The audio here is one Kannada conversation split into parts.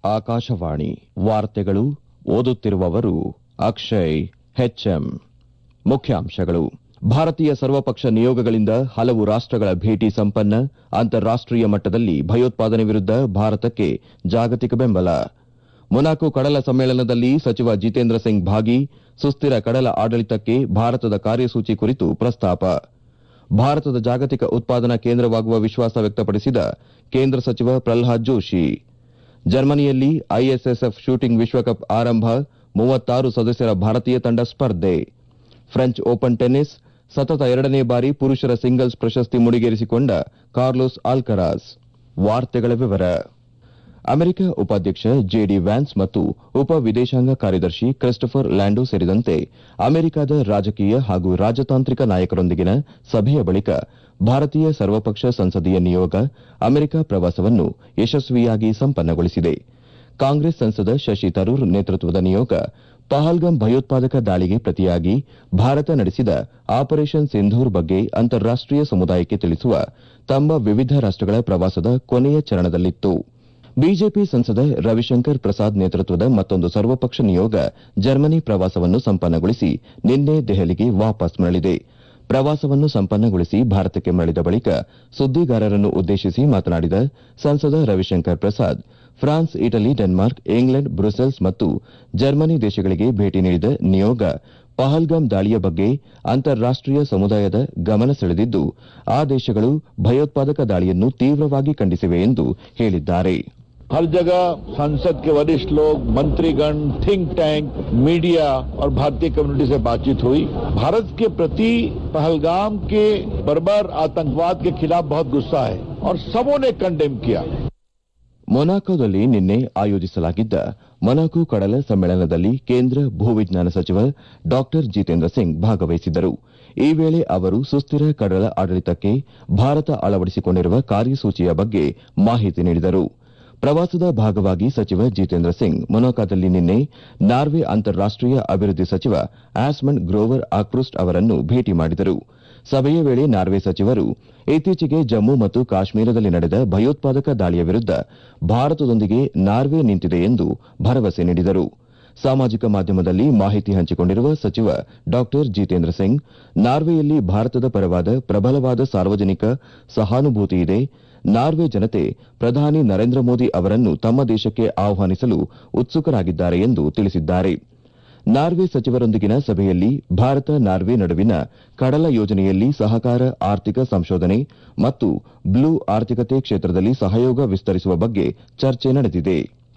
ಆಕಾಶವಾಣಿ ವಾರ್ತೆಗಳು ಓದುತ್ತಿರುವವರು ಅಕ್ಷಯ್ ಹೆಚ್ಎಂ ಮುಖ್ಯಾಂಶಗಳು ಭಾರತೀಯ ಸರ್ವಪಕ್ಷ ನಿಯೋಗಗಳಿಂದ ಹಲವು ರಾಷ್ಟಗಳ ಭೇಟಿ ಸಂಪನ್ನ ಅಂತಾರಾಷ್ಟೀಯ ಮಟ್ಟದಲ್ಲಿ ಭಯೋತ್ಪಾದನೆ ವಿರುದ್ಧ ಭಾರತಕ್ಕೆ ಜಾಗತಿಕ ಬೆಂಬಲ ಮೊನಾಕೊ ಕಡಲ ಸಮ್ಮೇಳನದಲ್ಲಿ ಸಚಿವ ಜಿತೇಂದ್ರ ಸಿಂಗ್ ಭಾಗಿ ಸುಸ್ಥಿರ ಕಡಲ ಆಡಳಿತಕ್ಕೆ ಭಾರತದ ಕಾರ್ಯಸೂಚಿ ಕುರಿತು ಪ್ರಸ್ತಾಪ ಭಾರತದ ಜಾಗತಿಕ ಉತ್ಪಾದನಾ ಕೇಂದ್ರವಾಗುವ ವಿಶ್ವಾಸ ವ್ಯಕ್ತಪಡಿಸಿದ ಕೇಂದ್ರ ಸಚಿವ ಪ್ರಲ್ಹಾದ್ ಜೋಶಿ ಜರ್ಮನಿಯಲ್ಲಿ ಐಎಸ್ಎಸ್ಎಫ್ ಶೂಟಿಂಗ್ ವಿಶ್ವಕಪ್ ಆರಂಭ ಮೂವತ್ತಾರು ಸದಸ್ಯರ ಭಾರತೀಯ ತಂಡ ಸ್ಪರ್ಧೆ ಫ್ರೆಂಚ್ ಓಪನ್ ಟೆನ್ನಿಸ್ ಸತತ ಎರಡನೇ ಬಾರಿ ಪುರುಷರ ಸಿಂಗಲ್ಸ್ ಪ್ರಶಸ್ತಿ ಮುಡಿಗೇರಿಸಿಕೊಂಡ ಕಾರ್ಲೋಸ್ ಆಲ್ಕರಾಸ್ ವಾರ್ತೆಗಳ ವಿವರ ಅಮೆರಿಕ ಉಪಾಧ್ಯಕ್ಷ ಜೆಡಿ ವ್ಯಾನ್ಸ್ ಮತ್ತು ಉಪ ವಿದೇಶಾಂಗ ಕಾರ್ಯದರ್ಶಿ ಕ್ರಿಸ್ಟಫರ್ ಲ್ಯಾಂಡೋ ಸೇರಿದಂತೆ ಅಮೆರಿಕದ ರಾಜಕೀಯ ಹಾಗೂ ರಾಜತಾಂತ್ರಿಕ ನಾಯಕರೊಂದಿಗಿನ ಸಭೆಯ ಬಳಿಕ ಭಾರತೀಯ ಸರ್ವಪಕ್ಷ ಸಂಸದೀಯ ನಿಯೋಗ ಅಮೆರಿಕ ಪ್ರವಾಸವನ್ನು ಯಶಸ್ವಿಯಾಗಿ ಸಂಪನ್ನಗೊಳಿಸಿದೆ ಕಾಂಗ್ರೆಸ್ ಸಂಸದ ಶಶಿ ತರೂರ್ ನೇತೃತ್ವದ ನಿಯೋಗ ಪಹಲ್ಗಾಮ್ ಭಯೋತ್ಪಾದಕ ದಾಳಿಗೆ ಪ್ರತಿಯಾಗಿ ಭಾರತ ನಡೆಸಿದ ಆಪರೇಷನ್ ಸಿಂಧೂರ್ ಬಗ್ಗೆ ಅಂತಾರಾಷ್ಟೀಯ ಸಮುದಾಯಕ್ಕೆ ತಿಳಿಸುವ ತಮ್ಮ ವಿವಿಧ ರಾಷ್ಟಗಳ ಪ್ರವಾಸದ ಕೊನೆಯ ಚರಣದಲ್ಲಿತ್ತು ಬಿಜೆಪಿ ಸಂಸದ ರವಿಶಂಕರ್ ಪ್ರಸಾದ್ ನೇತೃತ್ವದ ಮತ್ತೊಂದು ಸರ್ವಪಕ್ಷ ನಿಯೋಗ ಜರ್ಮನಿ ಪ್ರವಾಸವನ್ನು ಸಂಪನ್ನಗೊಳಿಸಿ ನಿನ್ನೆ ದೆಹಲಿಗೆ ವಾಪಸ್ ಮರಳಿದೆ ಪ್ರವಾಸವನ್ನು ಸಂಪನ್ನಗೊಳಿಸಿ ಭಾರತಕ್ಕೆ ಮರಳಿದ ಬಳಿಕ ಸುದ್ದಿಗಾರರನ್ನು ಉದ್ದೇಶಿಸಿ ಮಾತನಾಡಿದ ಸಂಸದ Ravishankar Prasad France Italy Denmark England Brussels ಮತ್ತು ಜರ್ಮನಿ ದೇಶಗಳಿಗೆ ಭೇಟಿ ನೀಡಿದ ನಿಯೋಗ ಪಹಲ್ಗಾಮ್ ದಾಳಿಯ ಬಗ್ಗೆ ಅಂತಾರಾಷ್ಟೀಯ ಸಮುದಾಯದ ಗಮನ ಸೆಳೆದಿದ್ದು ಆ ದೇಶಗಳು ಭಯೋತ್ಪಾದಕ ದಾಳಿಯನ್ನು ತೀವ್ರವಾಗಿ ಖಂಡಿಸಿವೆ ಎಂದು ಹೇಳಿದ್ದಾರೆ हर जगह संसद के वरिष्ठ लोग मंत्रीगण थिंक टैंक मीडिया और भारतीय कम्युनिटी से बातचीत हुई भारत के प्रति पहलगाम के बर्बर आतंकवाद के खिलाफ बहुत गुस्सा है और सबों ने कंडेम किया ಮೊನಾಕೋದಲ್ಲಿ ನಿನ್ನೆ ಆಯೋಜಿಸಲಾಗಿದ್ದ ಮೊನಾಕೊ ಕಡಲ ಸಮ್ಮೇಳನದಲ್ಲಿ ಕೇಂದ್ರ ಭೂವಿಜ್ಞಾನ ಸಚಿವ ಡಾ ಜಿತೇಂದ್ರ ಸಿಂಗ್ ಭಾಗವಹಿಸಿದ್ದರು ಈ ವೇಳೆ ಅವರು ಸುಸ್ಥಿರ ಕಡಲ ಆಡಳಿತಕ್ಕೆ ಭಾರತ ಅಳವಡಿಸಿಕೊಂಡಿರುವ ಕಾರ್ಯಸೂಚಿಯ ಬಗ್ಗೆ ಮಾಹಿತಿ ನೀಡಿದರು ಪ್ರವಾಸದ ಭಾಗವಾಗಿ ಸಚಿವ ಜಿತೇಂದ್ರ ಸಿಂಗ್ ಮೊನಾಕೋದಲ್ಲಿ ನಿನ್ನೆ ನಾರ್ವೆ ಅಂತಾರಾಷ್ಟೀಯ ಅಭಿವೃದ್ಧಿ ಸಚಿವ ಆಸ್ಮಂಡ್ ಗ್ರೋವರ್ ಆಕ್ರೂಸ್ಟ್ ಅವರನ್ನು ಭೇಟಿ ಮಾಡಿದರು ಸಭೆಯ ವೇಳೆ ನಾರ್ವೆ ಸಚಿವರು ಇತ್ತೀಚೆಗೆ ಜಮ್ಮು ಮತ್ತು ಕಾಶ್ಮೀರದಲ್ಲಿ ನಡೆದ ಭಯೋತ್ಪಾದಕ ದಾಳಿಯ ವಿರುದ್ಧ ಭಾರತದೊಂದಿಗೆ ನಾರ್ವೆ ನಿಂತಿದೆ ಎಂದು ಭರವಸೆ ನೀಡಿದರು ಸಾಮಾಜಿಕ ಮಾಧ್ಯಮದಲ್ಲಿ ಮಾಹಿತಿ ಹಂಚಿಕೊಂಡಿರುವ ಸಚಿವ ಡಾ ಜಿತೇಂದ್ರ ಸಿಂಗ್ ನಾರ್ವೆಯಲ್ಲಿ ಭಾರತದ ಪರವಾದ ಪ್ರಬಲವಾದ ಸಾರ್ವಜನಿಕ ಸಹಾನುಭೂತಿ ಇದೆ ನಾರ್ವೆ ಜನತೆ ಪ್ರಧಾನಿ ನರೇಂದ್ರ ಮೋದಿ ಅವರನ್ನು ತಮ್ಮ ದೇಶಕ್ಕೆ ಆಹ್ವಾನಿಸಲು ಉತ್ಸುಕರಾಗಿದ್ದಾರೆ ಎಂದು ತಿಳಿಸಿದ್ದಾರೆ ನಾರ್ವೆ ಸಚಿವರೊಂದಿಗಿನ ಸಭೆಯಲ್ಲಿ ಭಾರತ ನಾರ್ವೆ ನಡುವಿನ ಕಡಲ ಯೋಜನೆಯಲ್ಲಿ ಸಹಕಾರ ಆರ್ಥಿಕ ಸಂಶೋಧನೆ ಮತ್ತು ಬ್ಲೂ ಆರ್ಥಿಕತೆ ಕ್ಷೇತ್ರದಲ್ಲಿ ಸಹಯೋಗ ವಿಸ್ತರಿಸುವ ಬಗ್ಗೆ ಚರ್ಚೆ ನಡೆದಿದೆ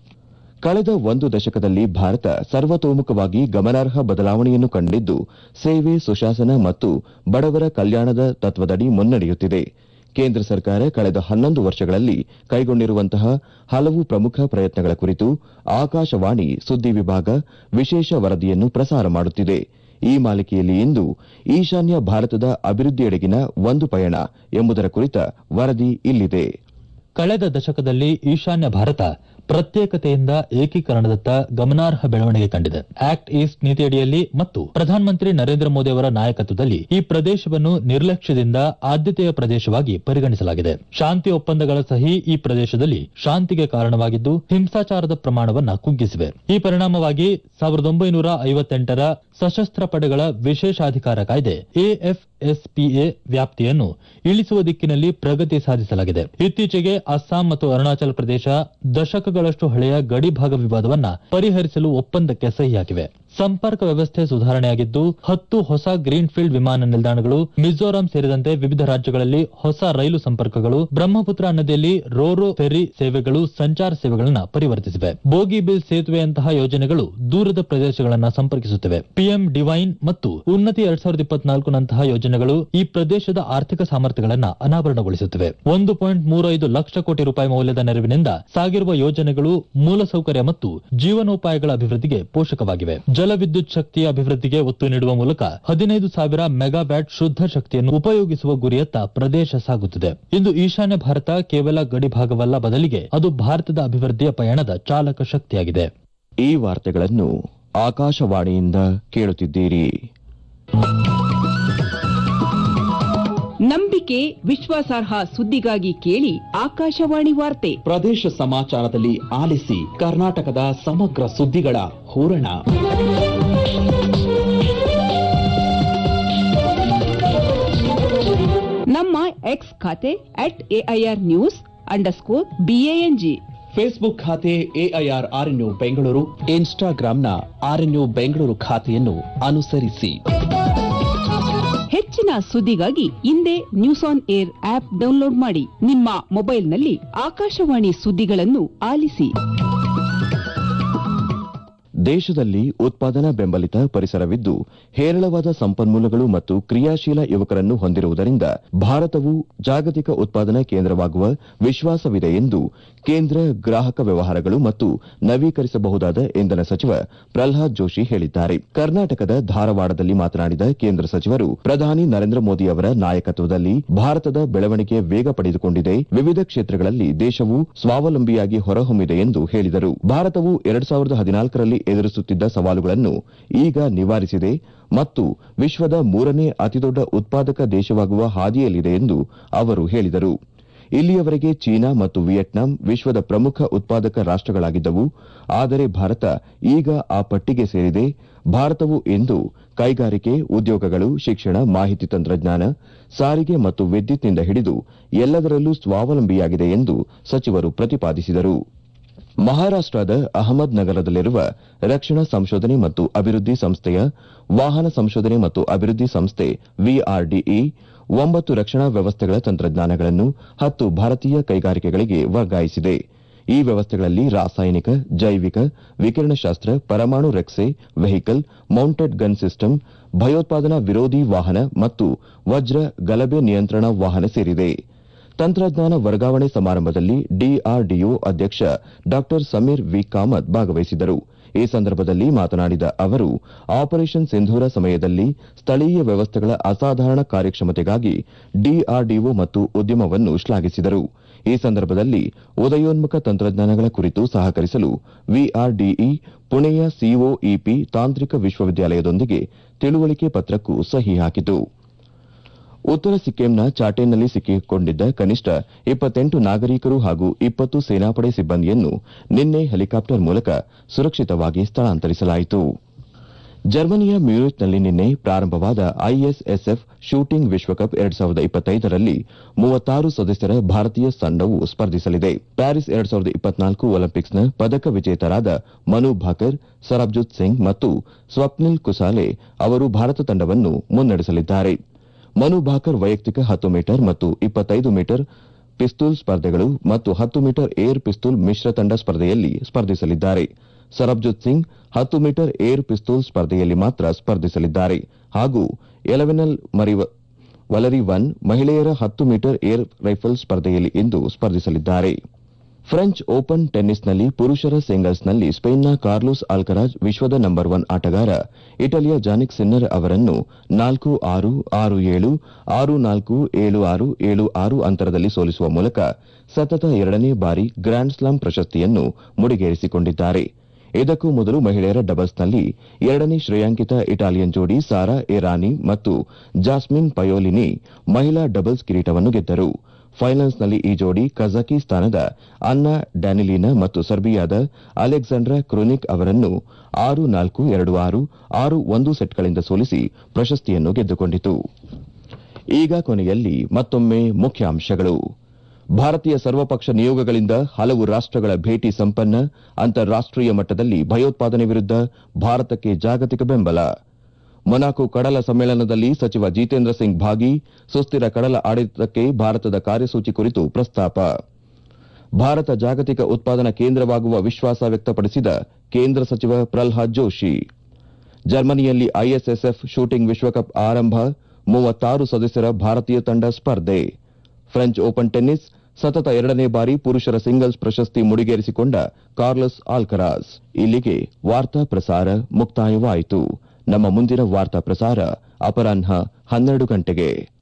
ಕಳೆದ ಒಂದು ದಶಕದಲ್ಲಿ ಭಾರತ ಸರ್ವತೋಮುಖವಾಗಿ ಗಮನಾರ್ಹ ಬದಲಾವಣೆಯನ್ನು ಕಂಡಿದ್ದು ಸೇವೆ ಸುಶಾಸನ ಮತ್ತು ಬಡವರ ಕಲ್ಯಾಣದ ತತ್ವದಡಿ ಮುನ್ನಡೆಯುತ್ತಿದೆ ಕೇಂದ್ರ ಸರ್ಕಾರ ಕಳೆದ ಹನ್ನೊಂದು ವರ್ಷಗಳಲ್ಲಿ ಕೈಗೊಂಡಿರುವಂತಹ ಹಲವು ಪ್ರಮುಖ ಪ್ರಯತ್ನಗಳ ಕುರಿತು ಆಕಾಶವಾಣಿ ಸುದ್ದಿ ವಿಭಾಗ ವಿಶೇಷ ವರದಿಯನ್ನು ಪ್ರಸಾರ ಮಾಡುತ್ತಿದೆ ಈ ಮಾಲಿಕೆಯಲ್ಲಿ ಇಂದು ಈಶಾನ್ಯ ಭಾರತದ ಅಭಿವೃದ್ಧಿಯೆಡೆಗಿನ ಒಂದು ಪಯಣ ಎಂಬುದರ ಕುರಿತ ವರದಿ ಇಲ್ಲಿದೆ ಕಳೆದ ದಶಕದಲ್ಲಿ ಈಶಾನ್ಯ ಭಾರತ ಪ್ರತ್ಯೇಕತೆಯಿಂದ ಏಕೀಕರಣದತ್ತ ಗಮನಾರ್ಹ ಬೆಳವಣಿಗೆ ಕಂಡಿದೆ ಆಕ್ಟ್ ಈಸ್ಟ್ ನೀತಿಯಡಿಯಲ್ಲಿ ಮತ್ತು ಪ್ರಧಾನಮಂತ್ರಿ ನರೇಂದ್ರ ಮೋದಿ ಅವರ ನಾಯಕತ್ವದಲ್ಲಿ ಈ ಪ್ರದೇಶವನ್ನು ನಿರ್ಲಕ್ಷ್ಯದಿಂದ ಆದ್ಯತೆಯ ಪ್ರದೇಶವಾಗಿ ಪರಿಗಣಿಸಲಾಗಿದೆ ಶಾಂತಿ ಒಪ್ಪಂದಗಳ ಸಹಿ ಈ ಪ್ರದೇಶದಲ್ಲಿ ಶಾಂತಿಗೆ ಕಾರಣವಾಗಿದ್ದು ಹಿಂಸಾಚಾರದ ಪ್ರಮಾಣವನ್ನ ಕುಗ್ಗಿಸಿವೆ ಈ ಪರಿಣಾಮವಾಗಿ ಸಾವಿರದ ಒಂಬೈನೂರ ಐವತ್ತೆಂಟರ ಸಶಸ್ತ್ರ ಪಡೆಗಳ ವಿಶೇಷಾಧಿಕಾರ ಕಾಯ್ದೆ ಎಎಫ್ಎಸ್ಪಿಎ ವ್ಯಾಪ್ತಿಯನ್ನು ಇಳಿಸುವ ದಿಕ್ಕಿನಲ್ಲಿ ಪ್ರಗತಿ ಸಾಧಿಸಲಾಗಿದೆ ಇತ್ತೀಚೆಗೆ ಅಸ್ಸಾಂ ಮತ್ತು ಅರುಣಾಚಲ ಪ್ರದೇಶ ದಶಕಗಳಷ್ಟು ಹಳೆಯ ಗಡಿ ಭಾಗ ವಿವಾದವನ್ನ ಪರಿಹರಿಸಲು ಒಪ್ಪಂದಕ್ಕೆ ಸಹಿ ಹಾಕಿವೆ ಸಂಪರ್ಕ ವ್ಯವಸ್ಥೆ ಸುಧಾರಣೆಯಾಗಿದ್ದು ಹತ್ತು ಹೊಸ ಗ್ರೀನ್ಫೀಲ್ಡ್ ವಿಮಾನ ನಿಲ್ದಾಣಗಳು ಮಿಜೋರಾಂ ಸೇರಿದಂತೆ ವಿವಿಧ ರಾಜ್ಯಗಳಲ್ಲಿ ಹೊಸ ರೈಲು ಸಂಪರ್ಕಗಳು ಬ್ರಹ್ಮಪುತ್ರ ನದಿಯಲ್ಲಿ ರೋರೋ ಫೆರ್ರಿ ಸೇವೆಗಳು ಸಂಚಾರ ಸೇವೆಗಳನ್ನು ಪರಿವರ್ತಿಸಿವೆ ಬೋಗಿಬಿಲ್ ಸೇತುವೆಯಂತಹ ಯೋಜನೆಗಳು ದೂರದ ಪ್ರದೇಶಗಳನ್ನು ಸಂಪರ್ಕಿಸುತ್ತಿವೆ ಪಿಎಂ ಡಿವೈನ್ ಮತ್ತು ಉನ್ನತಿ ಎರಡ್ ಸಾವಿರದ ಇಪ್ಪತ್ನಾಲ್ಕುನಂತಹ ಯೋಜನೆಗಳು ಈ ಪ್ರದೇಶದ ಆರ್ಥಿಕ ಸಾಮರ್ಥ್ಯಗಳನ್ನು ಅನಾವರಣಗೊಳಿಸುತ್ತಿವೆ ಒಂದು ಪಾಯಿಂಟ್ ಮೂರೈದು ಲಕ್ಷ ಕೋಟಿ ರೂಪಾಯಿ ಮೌಲ್ಯದ ನೆರವಿನಿಂದ ಸಾಗಿರುವ ಯೋಜನೆಗಳು ಮೂಲಸೌಕರ್ಯ ಮತ್ತು ಜೀವನೋಪಾಯಗಳ ಅಭಿವೃದ್ಧಿಗೆ ಪೋಷಕವಾಗಿವೆ ಜಲವಿದ್ಯುತ್ ಶಕ್ತಿಯ ಅಭಿವೃದ್ಧಿಗೆ ಒತ್ತು ನೀಡುವ ಮೂಲಕ ಹದಿನೈದು ಸಾವಿರ ಮೆಗಾವ್ಯಾಟ್ ಶುದ್ಧ ಶಕ್ತಿಯನ್ನು ಉಪಯೋಗಿಸುವ ಗುರಿಯತ್ತ ಪ್ರದೇಶ ಸಾಗುತ್ತಿದೆ ಇಂದು ಈಶಾನ್ಯ ಭಾರತ ಕೇವಲ ಗಡಿ ಭಾಗವಲ್ಲ ಬದಲಿಗೆ ಅದು ಭಾರತದ ಅಭಿವೃದ್ಧಿಯ ಪಯಣದ ಚಾಲಕ ಶಕ್ತಿಯಾಗಿದೆ ಈ ವಾರ್ತೆಗಳನ್ನು ಆಕಾಶವಾಣಿಯಿಂದ ಕೇಳುತ್ತಿದ್ದೀರಿ ನಂಬಿಕೆ ವಿಶ್ವಾಸಾರ್ಹ ಸುದ್ದಿಗಾಗಿ ಕೇಳಿ ಆಕಾಶವಾಣಿ ವಾರ್ತೆ ಪ್ರದೇಶ ಸಮಾಚಾರದಲ್ಲಿ ಆಲಿಸಿ ಕರ್ನಾಟಕದ ಸಮಗ್ರ ಸುದ್ದಿಗಳ ಹೂರಣ ನಮ್ಮ ಎಕ್ಸ್ ಖಾತೆ at AIR news underscore BANG Facebook ಖಾತೆ ಎಐಆರ್ ಆರ್ಎನ್ಯು ಬೆಂಗಳೂರು ಇನ್ಸ್ಟಾಗ್ರಾಂನ ಆರ್ಎನ್ಯು ಬೆಂಗಳೂರು ಖಾತೆಯನ್ನು ಅನುಸರಿಸಿ ಹೆಚ್ಚಿನ ಸುದ್ದಿಗಾಗಿ ಹಿಂದೆ news on air app download ಮಾಡಿ ನಿಮ್ಮ ಮೊಬೈಲ್ನಲ್ಲಿ ಆಕಾಶವಾಣಿ ಸುದ್ದಿಗಳನ್ನು ಆಲಿಸಿ ದೇಶದಲ್ಲಿ ಉತ್ಪಾದನಾ ಬೆಂಬಲಿತ ಪರಿಸರವಿದ್ದು ಹೇರಳವಾದ ಸಂಪನ್ಮೂಲಗಳು ಮತ್ತು ಕ್ರಿಯಾಶೀಲ ಯುವಕರನ್ನು ಹೊಂದಿರುವುದರಿಂದ ಭಾರತವು ಜಾಗತಿಕ ಉತ್ಪಾದನಾ ಕೇಂದ್ರವಾಗುವ ವಿಶ್ವಾಸವಿದೆ ಎಂದು ಕೇಂದ್ರ ಗ್ರಾಹಕ ವ್ಯವಹಾರಗಳು ಮತ್ತು ನವೀಕರಿಸಬಹುದಾದ ಇಂಧನ ಸಚಿವ ಪ್ರಲ್ಹಾದ್ ಜೋಶಿ ಹೇಳಿದ್ದಾರೆ ಕರ್ನಾಟಕದ ಧಾರವಾಡದಲ್ಲಿ ಮಾತನಾಡಿದ ಕೇಂದ್ರ ಸಚಿವರು ಪ್ರಧಾನಿ ನರೇಂದ್ರ ಮೋದಿ ಅವರ ನಾಯಕತ್ವದಲ್ಲಿ ಭಾರತದ ಬೆಳವಣಿಗೆ ವೇಗ ಪಡೆದುಕೊಂಡಿದೆ ವಿವಿಧ ಕ್ಷೇತ್ರಗಳಲ್ಲಿ ದೇಶವು ಸ್ವಾವಲಂಬಿಯಾಗಿ ಹೊರಹೊಮ್ಮಿದೆ ಎಂದು ಹೇಳಿದರು ಭಾರತವು ಎರಡ್ ಸಾವಿರದ ಹದಿನಾಲ್ಕರಲ್ಲಿ ಎದುರಿಸುತ್ತಿದ್ದ ಸವಾಲುಗಳನ್ನು ಈಗ ನಿವಾರಿಸಿದೆ ಮತ್ತು ವಿಶ್ವದ ಮೂರನೇ ಅತಿದೊಡ್ಡ ಉತ್ಪಾದಕ ದೇಶವಾಗುವ ಹಾದಿಯಲ್ಲಿದೆ ಎಂದು ಅವರು ಹೇಳಿದರು ಇಲ್ಲಿಯವರೆಗೆ ಚೀನಾ ಮತ್ತು ವಿಯೆಟ್ನಾಂ ವಿಶ್ವದ ಪ್ರಮುಖ ಉತ್ಪಾದಕ ರಾಷ್ಟಗಳಾಗಿದ್ದವು ಆದರೆ ಭಾರತ ಈಗ ಆ ಪಟ್ಟಿಗೆ ಸೇರಿದೆ ಭಾರತವು ಇಂದು ಕೈಗಾರಿಕೆ ಉದ್ಯೋಗಗಳು ಶಿಕ್ಷಣ ಮಾಹಿತಿ ತಂತ್ರಜ್ಞಾನ ಸಾರಿಗೆ ಮತ್ತು ವಿದ್ಯುತ್ನಿಂದ ಹಿಡಿದು ಎಲ್ಲದರಲ್ಲೂ ಸ್ವಾವಲಂಬಿಯಾಗಿದೆ ಎಂದು ಸಚಿವರು ಪ್ರತಿಪಾದಿಸಿದರು ಮಹಾರಾಷ್ಟದ ಅಹಮದ್ ನಗರದಲ್ಲಿರುವ ರಕ್ಷಣಾ ಸಂಶೋಧನೆ ಮತ್ತು ಅಭಿವೃದ್ಧಿ ಸಂಸ್ಥೆಯ ವಾಹನ ಸಂಶೋಧನೆ ಮತ್ತು ಅಭಿವೃದ್ಧಿ ಸಂಸ್ಥೆ ವಿಆರ್ಡಿಇ ಒಂಬತ್ತು ರಕ್ಷಣಾ ವ್ಯವಸ್ಥೆಗಳ ತಂತ್ರಜ್ಞಾನಗಳನ್ನು ಹತ್ತು ಭಾರತೀಯ ಕೈಗಾರಿಕೆಗಳಿಗೆ ವರ್ಗಾಯಿಸಿದೆ ಈ ವ್ಯವಸ್ಥೆಗಳಲ್ಲಿ ರಾಸಾಯನಿಕ ಜೈವಿಕ ವಿಕಿರಣಶಾಸ್ತ್ರ ಪರಮಾಣು ರೆಕ್ಸೆ ವೆಹಿಕಲ್ ಮೌಂಟೆಡ್ ಗನ್ ಸಿಸ್ಟಮ್ ಭಯೋತ್ಪಾದನಾ ವಿರೋಧಿ ವಾಹನ ಮತ್ತು ವಜ್ರ ಗಲಭೆ ನಿಯಂತ್ರಣ ವಾಹನ ಸೇರಿದೆ ತಂತ್ರಜ್ಞಾನ ವರ್ಗಾವಣೆ ಸಮಾರಂಭದಲ್ಲಿ ಡಿಆರ್ಡಿಒ ಅಧ್ಯಕ್ಷ ಡಾ ಸಮೀರ್ ವಿ ಕಾಮತ್ ಭಾಗವಹಿಸಿದ್ದರು ಈ ಸಂದರ್ಭದಲ್ಲಿ ಮಾತನಾಡಿದ ಅವರು ಆಪರೇಷನ್ ಸಿಂಧೂರ ಸಮಯದಲ್ಲಿ ಸ್ಥಳೀಯ ವ್ಯವಸ್ಥೆಗಳ ಅಸಾಧಾರಣ ಕಾರ್ಯಕ್ಷಮತೆಗಾಗಿ ಡಿಆರ್ಡಿಒ ಮತ್ತು ಉದ್ಯಮವನ್ನು ಶ್ಲಾಘಿಸಿದರು ಈ ಸಂದರ್ಭದಲ್ಲಿ ಉದಯೋನ್ಮುಖ ತಂತ್ರಜ್ಞಾನಗಳ ಕುರಿತು ಸಹಕರಿಸಲು ವಿಆರ್ಡಿಇ ಪುಣೆಯ ಸಿಒಇಪಿ ತಾಂತ್ರಿಕ ವಿಶ್ವವಿದ್ಯಾಲಯದೊಂದಿಗೆ ತಿಳುವಳಿಕೆ ಪತ್ರಕ್ಕೂ ಸಹಿ ಹಾಕಿತು ಉತ್ತರ ಸಿಕ್ಕಿಂನ ಚಾಟೇನ್ನಲ್ಲಿ ಸಿಕ್ಕಿಕೊಂಡಿದ್ದ ಕನಿಷ್ಠ ಇಪ್ಪತ್ತೆಂಟು ನಾಗರಿಕರು ಹಾಗೂ ಇಪ್ಪತ್ತು ಸೇನಾಪಡೆ ಸಿಬ್ಬಂದಿಯನ್ನು ನಿನ್ನೆ ಹೆಲಿಕಾಪ್ಟರ್ ಮೂಲಕ ಸುರಕ್ಷಿತವಾಗಿ ಸ್ಥಳಾಂತರಿಸಲಾಯಿತು ಜರ್ಮನಿಯ ಮ್ಯೂನಿಚ್ನಲ್ಲಿ ನಿನ್ನೆ ಪ್ರಾರಂಭವಾದ ಐಎಸ್ಎಸ್ಎಫ್ ಶೂಟಿಂಗ್ ವಿಶ್ವಕಪ್ ಎರಡ್ ಸಾವಿರದ ಇಪ್ಪತ್ತೈದರಲ್ಲಿ ಮೂವತ್ತಾರು ಸದಸ್ಯರ ಭಾರತೀಯ ತಂಡವು ಸ್ಪರ್ಧಿಸಲಿದೆ ಪ್ಯಾರಿಸ್ ಎರಡ್ ಸಾವಿರದ ಇಪ್ಪತ್ನಾಲ್ಕು ಒಲಿಂಪಿಕ್ಸ್ನ ಪದಕ ವಿಜೇತರಾದ ಮನು ಭಾಕರ್ ಸರಬ್ಜುತ್ ಸಿಂಗ್ ಮತ್ತು ಸ್ವಪ್ನಿಲ್ ಕುಸಾಲೆ ಅವರು ಭಾರತ ತಂಡವನ್ನು ಮುನ್ನಡೆಸಲಿದ್ದಾರೆ ಮನು ಭಾಕರ್ ವೈಯಕ್ತಿಕ ಹತ್ತು ಮೀಟರ್ ಮತ್ತು ಇಪ್ಪತ್ತೈದು ಮೀಟರ್ ಪಿಸ್ತೂಲ್ ಸ್ಪರ್ಧೆಗಳು ಮತ್ತು ಹತ್ತು ಮೀಟರ್ ಏರ್ ಪಿಸ್ತೂಲ್ ಮಿಶ್ರ ತಂಡ ಸ್ಪರ್ಧೆಯಲ್ಲಿ ಸ್ಪರ್ಧಿಸಲಿದ್ದಾರೆ ಸರಬ್ಜುತ್ ಸಿಂಗ್ ಹತ್ತು ಮೀಟರ್ ಏರ್ ಪಿಸ್ತೂಲ್ ಸ್ಪರ್ಧೆಯಲ್ಲಿ ಮಾತ್ರ ಸ್ಪರ್ಧಿಸಲಿದ್ದಾರೆ ಹಾಗೂ ಎಲೆವೆನಲ್ ವಲರಿ ಒನ್ ಮಹಿಳೆಯರ ಹತ್ತು ಮೀಟರ್ ಏರ್ ರೈಫಲ್ ಸ್ಪರ್ಧೆಯಲ್ಲಿ ಇಂದು ಸ್ಪರ್ಧಿಸಲಿದ್ದಾರೆ ಫ್ರೆಂಚ್ ಓಪನ್ ಟೆನ್ನಿಸ್ನಲ್ಲಿ ಪುರುಷರ ಸಿಂಗಲ್ಸ್ನಲ್ಲಿ ಸ್ಪೇನ್ನ ಕಾರ್ಲೋಸ್ ಆಲ್ಕರಾಜ್ ವಿಶ್ವದ ನಂಬರ್ ಒನ್ ಆಟಗಾರ ಇಟಲಿಯ ಜಾನಿಕ್ ಸಿನ್ನರ್ ಅವರನ್ನು ನಾಲ್ಕು ಆರು ಆರು ಏಳು ಆರು ನಾಲ್ಕು ಏಳು ಆರು ಏಳು ಆರು ಅಂತರದಲ್ಲಿ ಸೋಲಿಸುವ ಮೂಲಕ ಸತತ ಎರಡನೇ ಬಾರಿ ಗ್ರ್ಯಾಂಡ್ ಸ್ಲಾಮ್ ಪ್ರಶಸ್ತಿಯನ್ನು ಮುಡಿಗೇರಿಸಿಕೊಂಡಿದ್ದಾರೆ ಇದಕ್ಕೂ ಮೊದಲು ಮಹಿಳೆಯರ ಡಬಲ್ಸ್ನಲ್ಲಿ ಎರಡನೇ ಶ್ರೇಯಾಂಕಿತ ಇಟಾಲಿಯನ್ ಜೋಡಿ ಸಾರಾ ಇರಾನಿ ಮತ್ತು ಜಾಸ್ಮಿನ್ ಪಯೋಲಿನಿ ಮಹಿಳಾ ಡಬಲ್ಸ್ ಕಿರೀಟವನ್ನು ಗೆದ್ದರು ಫೈನಲ್ಸ್ನಲ್ಲಿ ಈ ಜೋಡಿ ಕಜಕಿಸ್ತಾನದ ಅನ್ನಾ ಡ್ಯಾನಿಲಿನಾ ಮತ್ತು ಸರ್ಬಿಯಾದ ಅಲೆಕ್ಸಾಂಡ್ರಾ ಕ್ರೋನಿಕ್ ಅವರನ್ನು ಆರು ನಾಲ್ಕು ಎರಡು ಆರು ಆರು ಒಂದು ಸೆಟ್ಗಳಿಂದ ಸೋಲಿಸಿ ಪ್ರಶಸ್ತಿಯನ್ನು ಗೆದ್ದುಕೊಂಡಿತು ಈಗ ಕೊನೆಯಲ್ಲಿ ಮತ್ತೊಮ್ಮೆ ಮುಖ್ಯಾಂಶಗಳು ಭಾರತೀಯ ಸರ್ವಪಕ್ಷ ನಿಯೋಗಗಳಿಂದ ಹಲವು ರಾಷ್ಟಗಳ ಭೇಟಿ ಸಂಪನ್ನ ಅಂತಾರಾಷ್ಟೀಯ ಮಟ್ಟದಲ್ಲಿ ಭಯೋತ್ಪಾದನೆ ವಿರುದ್ಧ ಭಾರತಕ್ಕೆ ಜಾಗತಿಕ ಬೆಂಬಲ ಮೊನಾಕೋ ಕಡಲ ಸಮ್ಮೇಳನದಲ್ಲಿ ಸಚಿವ ಜಿತೇಂದ್ರ ಸಿಂಗ್ ಭಾಗಿ ಸುಸ್ಥಿರ ಕಡಲ ಆಡಳಿತಕ್ಕೆ ಭಾರತದ ಕಾರ್ಯಸೂಚಿ ಕುರಿತು ಪ್ರಸ್ತಾಪ ಭಾರತ ಜಾಗತಿಕ ಉತ್ಪಾದನಾ ಕೇಂದ್ರವಾಗುವ ವಿಶ್ವಾಸ ವ್ಯಕ್ತಪಡಿಸಿದ ಕೇಂದ್ರ ಸಚಿವ ಪ್ರಲ್ಹಾದ್ ಜೋಶಿ ಜರ್ಮನಿಯಲ್ಲಿ ಐಎಸ್ಎಸ್ಎಫ್ ಶೂಟಿಂಗ್ ವಿಶ್ವಕಪ್ ಆರಂಭ ಮೂವತ್ತಾರು ಸದಸ್ಯರ ಭಾರತೀಯ ತಂಡ ಸ್ಪರ್ಧೆ ಫ್ರೆಂಚ್ ಓಪನ್ ಟೆನ್ನಿಸ್ ಸತತ ಎರಡನೇ ಬಾರಿ ಪುರುಷರ ಸಿಂಗಲ್ಸ್ ಪ್ರಶಸ್ತಿ ಮುಡಿಗೇರಿಸಿಕೊಂಡ ಕಾರ್ಲಸ್ ಆಲ್ಕರಾಸ್ ಇಲ್ಲಿಗೆ ವಾರ್ತಾ ಪ್ರಸಾರ ಮುಕ್ತಾಯವಾಯಿತು ನಮ್ಮ ಮುಂದಿನ ವಾರ್ತಾ ಪ್ರಸಾರ ಅಪರಾಹ್ನ ಹನ್ನೆರಡು ಗಂಟೆಗೆ